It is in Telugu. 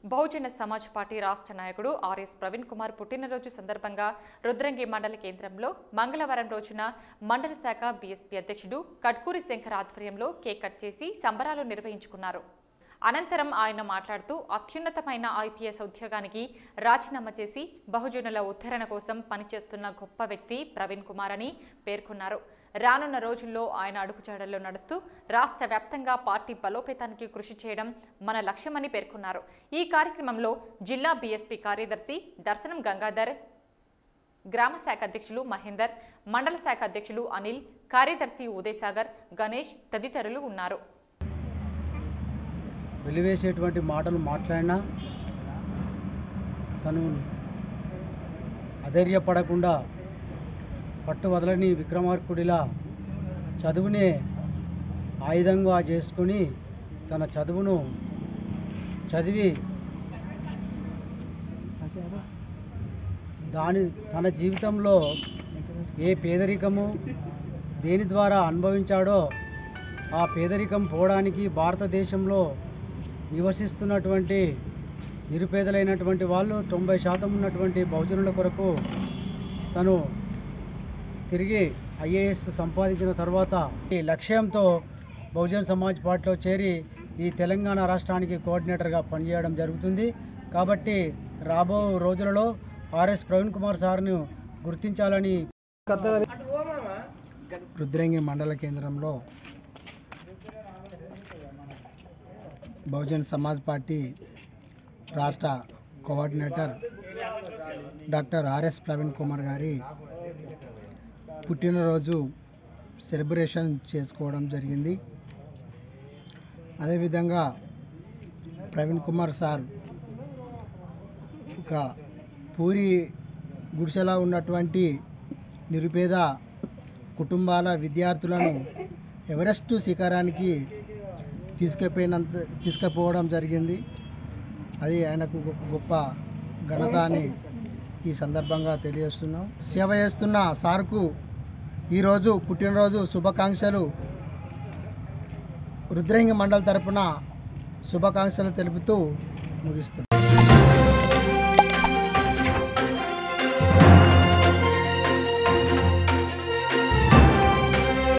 బహుజన సమాజ్ పార్టీ రాష్ట్ర నాయకుడు ఆర్ఎస్ ప్రవీణ్ కుమార్ పుట్టినరోజు సందర్భంగా రుద్రంగి మండల కేంద్రంలో మంగళవారం రోజున మండల శాఖ బీఎస్పీ అధ్యక్షుడు కట్కూరి శంకర్ ఆధ్వర్యంలో కేక్ కట్ చేసి సంబరాలు నిర్వహించుకున్నారు అనంతరం ఆయన మాట్లాడుతూ అత్యున్నతమైన ఐపీఎస్ ఉద్యోగానికి రాజీనామా చేసి బహుజనుల ఉద్ధరణ కోసం పనిచేస్తున్న గొప్ప వ్యక్తి ప్రవీణ్ కుమార్ అని పేర్కొన్నారు రానున్న రోజుల్లో ఆయన అడుగుజాడల్లో నడుస్తూ రాష్ట్ర వ్యాప్తంగా పార్టీ బలోపేతానికి కృషి చేయడం మన లక్ష్యమని పేర్కొన్నారు ఈ కార్యక్రమంలో జిల్లా బీఎస్పీ కార్యదర్శి దర్శనం గంగాధర్ గ్రామ శాఖ అధ్యక్షులు మహేందర్ మండల శాఖ అధ్యక్షులు అనిల్ కార్యదర్శి ఉదయసాగర్ గణేష్ తదితరులు ఉన్నారు వెలివేసేటువంటి మాటలు మాట్లాడినా తను అధైర్యపడకుండా పట్టు వదలని విక్రమార్కుడిలా చదువునే ఆయుధంగా చేసుకొని తన చదువును చదివి దాని తన జీవితంలో ఏ పేదరికము దేని ద్వారా అనుభవించాడో ఆ పేదరికం పోవడానికి భారతదేశంలో నివసిస్తున్నటువంటి నిరుపేదలైనటువంటి వాళ్ళు తొంభై శాతం ఉన్నటువంటి బహుజనుల కొరకు తను తిరిగి ఐఏఎస్ సంపాదించిన తర్వాత ఈ లక్ష్యంతో బహుజన్ సమాజ్ పార్టీలో చేరి ఈ తెలంగాణ రాష్ట్రానికి కోఆర్డినేటర్గా పనిచేయడం జరుగుతుంది కాబట్టి రాబో రోజులలో ఆర్ఎస్ ప్రవీణ్ కుమార్ సార్ను గుర్తించాలని రుద్రంగి మండల కేంద్రంలో బహుజన్ సమాజ్ పార్టీ రాష్ట్ర coordinator doctor RS Praveen Kumar గారి పుట్టినరోజు సెలబ్రేషన్ చేసుకోవడం జరిగింది అదేవిధంగా ప్రవీణ్ కుమార్ సార్ ఒక పూరి గుడిసెలా ఉన్నటువంటి నిరుపేద కుటుంబాల విద్యార్థులను ఎవరెస్ట్ శిఖరానికి తీసుకుపోయినంత తీసుకుపోవడం జరిగింది అది ఆయనకు ఒక గొప్ప ఘనత అని ఈ సందర్భంగా తెలియజేస్తున్నాం సేవ చేస్తున్న సార్కు ఈరోజు పుట్టినరోజు శుభాకాంక్షలు రుద్రంగి మండలి తరపున శుభాకాంక్షలు తెలుపుతూ ముగిస్తున్నాం